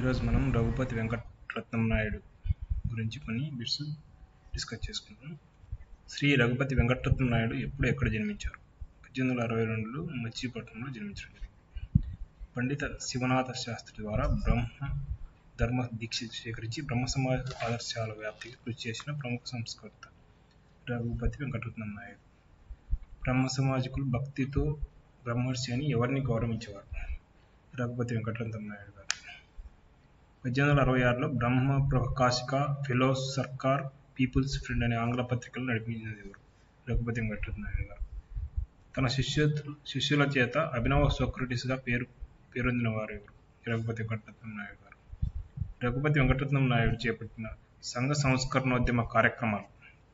ఈరోజు మనం రఘుపతి వెంకటరత్నం నాయుడు గురించి కొన్ని బిట్స్ డిస్కస్ చేసుకుందాం శ్రీ రఘుపతి వెంకటరత్నం నాయుడు ఎప్పుడు ఎక్కడ జన్మించారు పద్దెనిమిది వందల అరవై రెండులో మచిలీపట్నంలో జన్మించడం జరిగింది పండిత శివనాథ శాస్త్రి ద్వారా బ్రహ్మ ధర్మ దీక్ష స్వీకరించి బ్రహ్మ సమాజ ఆదర్శాల వ్యాప్తికి కృషి చేసిన ప్రముఖ సంస్కర్త రఘుపతి వెంకటరత్నం నాయుడు బ్రహ్మ సమాజకులు భక్తితో బ్రహ్మర్షి అని ఎవరిని గౌరవించేవారు రఘుపతి వెంకటరత్నం నాయుడు గారు పద్దెనిమిది వందల అరవై ఆరులో Brahma Prakashika fellows Sarkar People's Friend అనే ఆంగ్ల పత్రికలు నడిపించినది ఎవరు రఘుపతి వెంకటరత్న నాయుడు గారు తన శిష్యు శిష్యుల చేత అభినవ సోక్రటిస్గా పేరు పేరొందిన వారు ఎవరు రఘుపతి వెంకటరత్నం నాయుడు గారు రఘుపతి వెంకటరత్నం నాయుడు చేపట్టిన సంఘ సంస్కరణోద్యమ కార్యక్రమాలు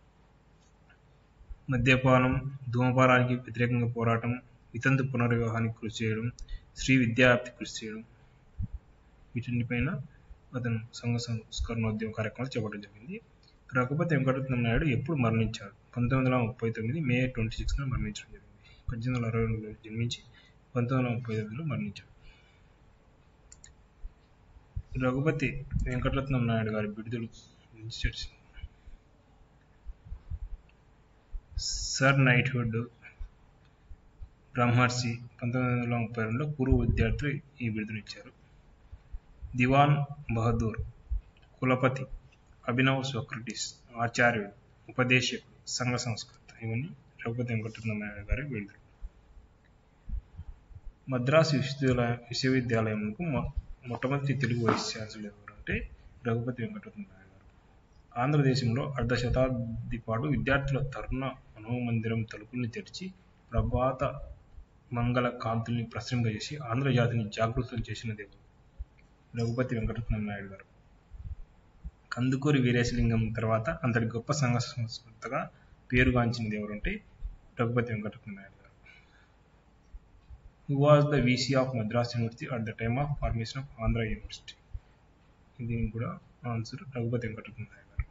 మద్యపానం ధూమపానానికి వ్యతిరేకంగా పోరాటం వితంతు పునర్వివాహానికి కృషి చేయడం స్త్రీ విద్యాప్తి కృషి చేయడం వీటిపైన అతను సంఘ సంస్కరణోద్యమ కార్యక్రమాలు చేపట్టడం జరిగింది రఘుపతి వెంకటరత్నం నాయుడు ఎప్పుడు మరణించాడు పంతొమ్మిది వందల ముప్పై తొమ్మిది మే ట్వంటీ సిక్స్న మరణించడం జరిగింది పద్దెనిమిది వందల అరవై రెండులో జన్మించి పంతొమ్మిది వందల ముప్పై తొమ్మిదిలో మరణించాడు రఘుపతి వెంకటరత్నం నాయుడు గారి బిడుదల గురించి చర్చించారు సర్ నైట్హుడ్ బ్రహ్మర్షి పంతొమ్మిది వందల ముప్పై రెండులో పూర్వ విద్యార్థులు ఈ బిరుదునిచ్చారు దివాన్ బహదూర్ కులపతి అభినవ్ సోక్రటిస్ ఆచార్యుడు ఉపదేశకుడు సంఘ సంస్కృత ఇవన్నీ రఘుపతి వెంకటరత్న నాయుడు గారి బిరుదులు మద్రాసు విశ్వవిద్యాలయ విశ్వవిద్యాలయంకు మొట్టమొదటి తెలుగు వైస్ ఛాన్సలర్ ఎవరు అంటే రఘుపతి వెంకటరత్న నాయుడు గారు ఆంధ్రదేశంలో అర్ధ శతాబ్ది పాటు విద్యార్థుల తరుణ మనోమందిరం తలుపుల్ని తెరిచి ప్రభాత మంగళ కాంతుల్ని ప్రసరింపజేసి ఆంధ్రజాతిని జాగృతం చేసిన దేవుడు రఘుపతి వెంకటరత్నం నాయుడు గారు కందుకూరి వీరేశలింగం తర్వాత అంతటి గొప్ప సంఘ సంస్కృతగా పేరుగాంచినది ఎవరంటే రఘుపతి వెంకటరత్నం నాయుడు గారు who was the VC of Madras university at the time of formation of Andhra university దీనికి కూడా ఆన్సర్ రఘుపతి వెంకటరత్నం నాయుడు గారు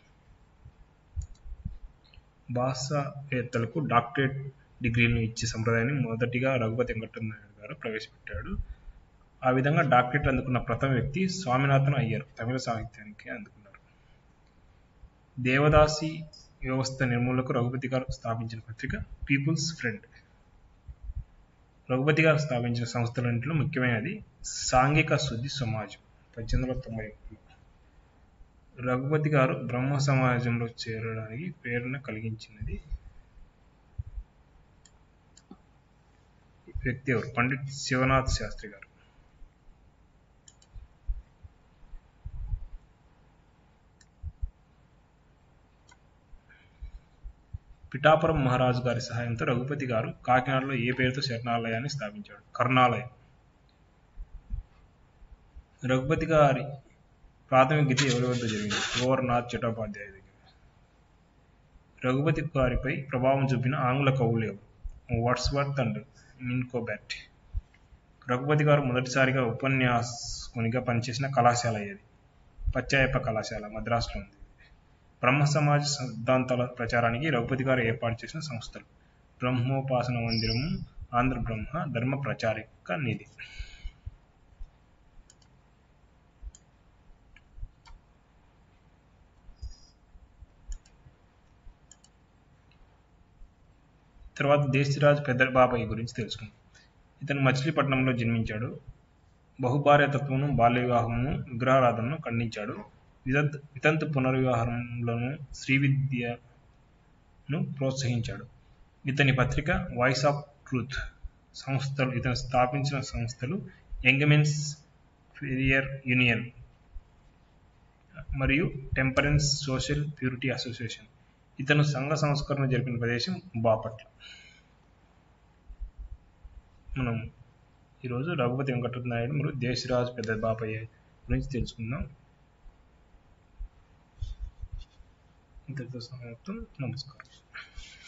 భాషావేత్తలకు డాక్టరేట్ డిగ్రీలను ఇచ్చే సంప్రదాయాన్ని మొదటిగా రఘుపతి వెంకటరత్న నాయుడు గారు ప్రవేశపెట్టాడు ఆ విధంగా డాక్టరేట్ అందుకున్న ప్రథమ వ్యక్తి స్వామినాథన్ అయ్యారు తమిళ సాహిత్యానికి అందుకున్నారు దేవదాసి వ్యవస్థ నిర్మూలకు రఘుపతి గారు స్థాపించిన పత్రిక పీపుల్స్ ఫ్రెండ్ రఘుపతి గారు స్థాపించిన సంస్థలన్నింటిలో ముఖ్యమైనది సాంఘిక శుద్ధి సమాజం పద్దెనిమిది వందల తొంభై ఒకటిలో రఘుపతి గారు బ్రహ్మ సమాజంలో చేరడానికి ప్రేరణ కలిగించినది వ్యక్తి ఎవరు పండిట్ శివనాథ్ శాస్త్రి గారు పిఠాపురం మహారాజు గారి సహాయంతో రఘుపతి గారు కాకినాడలో ఏ పేరుతో శరణాలయాన్ని స్థాపించాడు కర్ణాలయం రఘుపతి గారి ప్రాథమిక గీత ఎవరి వద్ద జరిగింది ఓవర్నాథ్ చటోపాధ్యాయ దగ్గర రఘుపతి గారిపై ప్రభావం చూపిన ఆంగ్ల కవులు ఎవరు వాట్స్వర్త్ అండ్ మిన్కోబ్యాట్ రఘుపతి గారు మొదటిసారిగా ఉపన్యాసకునిగా పనిచేసిన కళాశాల ఏది పచ్చాయప్ప కళాశాల మద్రాసులో ఉంది బ్రహ్మ సమాజ సిద్ధాంతాల ప్రచారానికి రఘుపతి గారు ఏర్పాటు చేసిన సంస్థలు బ్రహ్మోపాసన మందిరము ఆంధ్ర బ్రహ్మ ధర్మ ప్రచారిక నిధి తర్వాత దేశరాజ్ పెద్ద బాబాయ్ గురించి తెలుసుకుందాం ఇతను మచిలీపట్నంలో జన్మించాడు బహుభార్యతత్వము బాల్య వివాహము విగ్రహారాధనను ఖండించాడు వితంతు వితంతు పునర్వివాహంలోను శ్రీ విద్యను ప్రోత్సహించాడు ఇతని పత్రిక వాయిస్ ఆఫ్ ట్రూత్ సంస్థలు ఇతను స్థాపించిన సంస్థలు యంగమెన్స్ ఫెరియర్ యూనియన్ మరియు టెంపరెన్స్ సోషల్ ప్యూరిటీ అసోసియేషన్ ఇతను సంఘ సంస్కరణ జరిపిన ప్రదేశం బాపట్ల మనం ఈరోజు రఘుపతి వెంకటరత్న నాయుడు మరియు దేశరాజు పెద్ద బాపయ్య గురించి తెలుసుకుందాం ఇంతటితో సమాప్తం నమస్కారం